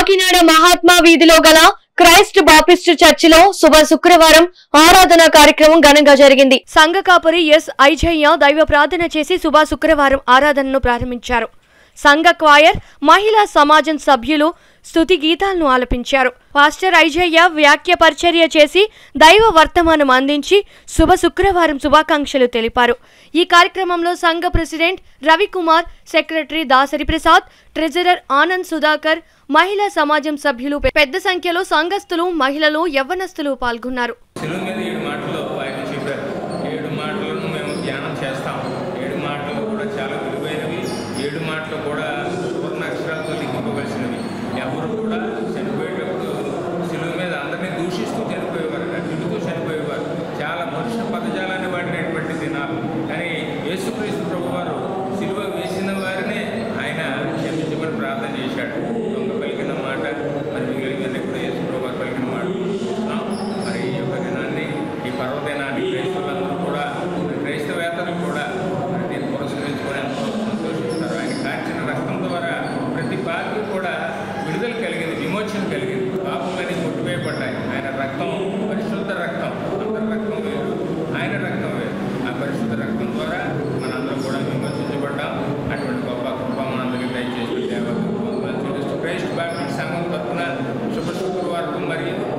కాకినాడ మహాత్మా వీధిలో గల Christ Baptist చర్చిలో శుభ శుక్రవారం ఆరాధన కార్యక్రమం ఘనంగా జరిగింది సంఘ కాపరి ఎస్ ఐజయ్య దైవ ప్రార్థన చేసి శుభ శుక్రవారం ఆరాధనను ప్రారంభించారు సంఘ క్వాయర్ మహిళా సమాజం సభ్యులు స్తుతి గీతాలను ఆలపించారు పాస్టర్ ఐజయ్య వ్యాఖ్య పరిచర్య చేసి దైవ వర్తమానం అందించి శుభ శుక్రవారం శుభాకాంక్షలు తెలిపారు ఈ కార్యక్రమంలో సంఘ president Ravikumar secretary Dasari Prasad treasurer Anand Sudhakar మహిళా సమాజం సభ్యులు పెద్ద సంఖ్యలో సంఘస్థులు మహిళలు యవ్వనస్తులు పాల్గొన్నారు శిలువ మీద ఏడు మాటలు ఆయన చెప్పారు ఏడు మాటలను మేము ధ్యానం చేస్తాం ఏడు మాటలు కూడా చాలా విలువైనవి ఏడు మాటలు కూడా సువర్ణ అక్షరాలతో లిఖింపవలసినవి ఎవరు కూడా చనిపోయేటప్పుడు శిలువ మీద అందరినీ దూషిస్తూ చనిపోయేవారు తిరుగుతూ చనిపోయేవారు చాలా మనుషుల పదజాలాన్ని వాడినటువంటి దినాలు కానీ యేసుక్రీస్తు ప్రభు వారు శిలువ వేసిన వారినే ఆయన క్షమించమని ప్రార్థన చేశాడు దొంగ పలికిన మాట మరి మిగిలిన కూడా యేసు ప్రభు వారు పలికిన మాట చూస్తున్నాం మరి ఈ యొక్క దినాన్ని ఈ పర్వదినాన్ని క్రైస్తవులందరూ కూడా క్రైస్తవేతలు కూడా మరి దీన్ని పురస్కరించుకొని ఎంతో సంతోషిస్తారు ఆయన కాచిన రక్తం ద్వారా ప్రతి పాపకి కూడా విడుదల కలిగింది విమోచన కలిగింది పాపమని కొట్టివేయబడ్డాయి ఆయన రక్తం పరిశుద్ధ రక్తం అందరి రక్తం వేరు ఆయన రక్తం వేరు ఆ పరిశుద్ధ రక్తం ద్వారా మనందరం కూడా విమోచించబడ్డాం అటువంటి గొప్ప కృప మనందరికీ దయచేసి దేవత క్రైస్ట్ బాప్టిస్ట్ సంఘం తరఫున శుభ శుక్రవారం మరియు